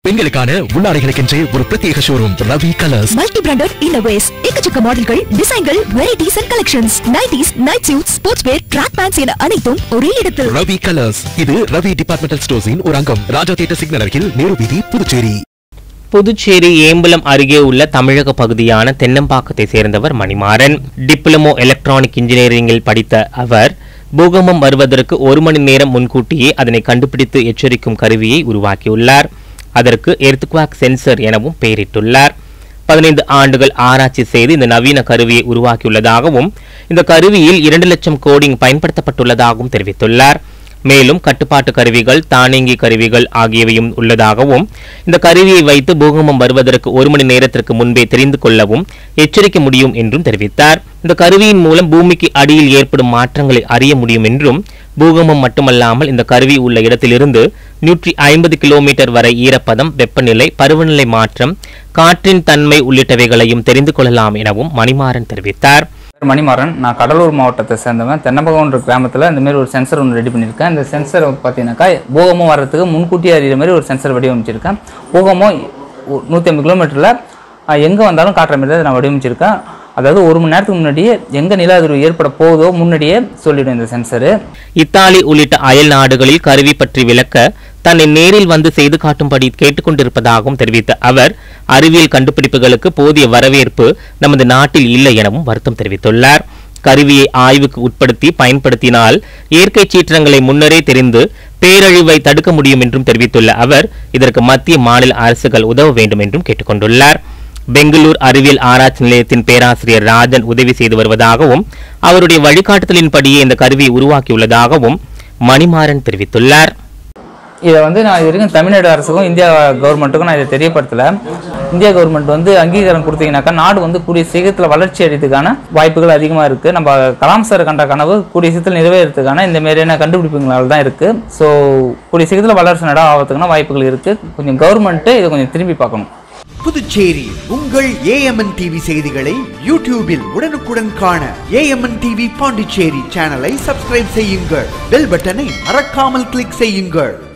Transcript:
பெண்களுக்கான உள்ளாடைகளுக்கென்றே ஒரு பிரத்யேக showroom Ravi colours multi branded இன்னோவேஸ் எக்கச்சக்க மாடல்கள் டிசைன்கள் varieties and collections nighties night suit sports wear track pants என அனைத்தும் ஒரே இடத்தில் ரவி கலர்ஸ் இது ரவி டிபார்ட்மெண்டல் ஸ்டோர்ஸின் ஒரு அங்கம் ராஜா தியேட்டர் சிக்னல் அருகில் நேரு வீதி புதுச்சேரி புதுச்சேரி ஏம்பலம் அருகே உள்ள தமிழக பகுதியான தென்னம்பாக்கத்தை சேர்ந்தவர் மணிமாறன் டிப்ளமோ எலக்ட்ரானிக் இன்ஜினியரிங்கில் படித்த அவர் பூகம்பம் வருவதற்கு ஒரு மணி நேரம் முன்கூட்டியே அதனை கண்டுபிடித்து எச்சரிக்கும் கருவியை உருவாக்கியுள்ளார் அதற்கு எர்த்குவாக் சென்சர் எனவும் பெயரிட்டுள்ளார் பதினைந்து ஆண்டுகள் ஆராய்ச்சி செய்து இந்த நவீன கருவியை உருவாக்கியுள்ளதாகவும் இந்த கருவியில் இரண்டு லட்சம் கோடிங் பயன்படுத்தப்பட்டுள்ளதாகவும் தெரிவித்துள்ளார் மேலும் கட்டுப்பாட்டு கருவிகள் தானியங்கி கருவிகள் ஆகியவையும் உள்ளதாகவும் இந்த கருவியை வைத்து பூகம்பம் வருவதற்கு ஒரு மணி நேரத்திற்கு முன்பே தெரிந்து கொள்ளவும் எச்சரிக்க முடியும் என்றும் தெரிவித்தார் இந்த கருவியின் மூலம் பூமிக்கு அடியில் ஏற்படும் மாற்றங்களை அறிய முடியும் என்றும் பூகம்பம் மட்டுமல்லாமல் இந்த கருவி உள்ள இடத்திலிருந்து நூற்றி ஐம்பது கிலோமீட்டர் வரை ஈரப்பதம் வெப்பநிலை பருவநிலை மாற்றம் காற்றின் தன்மை உள்ளிட்டவைகளையும் தெரிந்து கொள்ளலாம் எனவும் மணிமாறன் தெரிவித்தார் பேர் மணிமாறன் நான் கடலூர் மாவட்டத்தை சேர்ந்தவன் தென்னம்பகம்ன்ற கிராமத்தில் இந்த மாதிரி ஒரு சென்சர் ஒன்று ரெடி பண்ணியிருக்கேன் இந்த சென்சர் பார்த்தீங்கன்னாக்கா பூகமும் வர்றதுக்கு முன்கூட்டியே அறிகிற மாதிரி ஒரு சென்சர் வடிவமைச்சிருக்கேன் பூகமும் நூற்றி ஐம்பது கிலோமீட்டரில் எங்கே வந்தாலும் காட்டுற மாதிரி தான் நான் வடிவமைச்சிருக்கேன் அதாவது ஒரு மணி நேரத்துக்கு முன்னாடியே எங்கே நில அதிர்வு ஏற்பட போகுதோ முன்னாடியே சொல்லிடும் இந்த சென்சரு இத்தாலி உள்ளிட்ட அயல் நாடுகளில் கருவி பற்றி விளக்க தன்னை நேரில் வந்து செய்து காட்டும்படி கேட்டுக்கொண்டிருப்பதாகவும் தெரிவித்த அவர் அறிவியல் கண்டுபிடிப்புகளுக்கு போதிய வரவேற்பு நமது நாட்டில் இல்லை எனவும் வருத்தம் தெரிவித்துள்ளார் கருவியை ஆய்வுக்கு உட்படுத்தி பயன்படுத்தினால் இயற்கை சீற்றங்களை முன்னரே தெரிந்து பேரழிவை தடுக்க முடியும் என்றும் தெரிவித்துள்ள அவர் இதற்கு மத்திய மாநில அரசுகள் உதவ வேண்டும் என்றும் கேட்டுக்கொண்டுள்ளார் பெங்களூர் அறிவியல் ஆராய்ச்சி நிலையத்தின் பேராசிரியர் ராஜன் உதவி செய்து வருவதாகவும் அவருடைய வழிகாட்டுதலின்படியே இந்த கருவியை உருவாக்கியுள்ளதாகவும் மணிமாறன் தெரிவித்துள்ளார் இதை வந்து நான் இது வரைக்கும் தமிழ்நாடு அரசுக்கும் இந்தியா கவர்மெண்ட்டுக்கும் நான் இதை தெரியப்படுத்தலை இந்தியா கவர்மெண்ட் வந்து அங்கீகாரம் கொடுத்தீங்கன்னாக்கா நாடு வந்து கூடிய சீக்கிரத்தில் வளர்ச்சி அடைறதுக்கான வாய்ப்புகள் அதிகமாக இருக்குது நம்ம கலாம் சார் கண்ட கனவு கூடிய சீக்கிரத்தில் நிறைவேறதுக்கான இந்த மாதிரியான கண்டுபிடிப்புகளால் தான் இருக்குது ஸோ கூடிய சீக்கிரத்தில் வளர்ச்சி நட ஆகிறதுக்கான வாய்ப்புகள் இருக்குது கொஞ்சம் கவர்மெண்ட்டு இதை கொஞ்சம் திரும்பி பார்க்கணும் புதுச்சேரி உங்கள் ஏஎம்என் டிவி செய்திகளை யூடியூபில் உடனுக்குடன் காண ஏஎம்என் டிவி பாண்டிச்சேரி சேனலை சப்ஸ்கிரைப் செய்யுங்கள் பெல் பட்டனை மறக்காமல் கிளிக் செய்யுங்கள்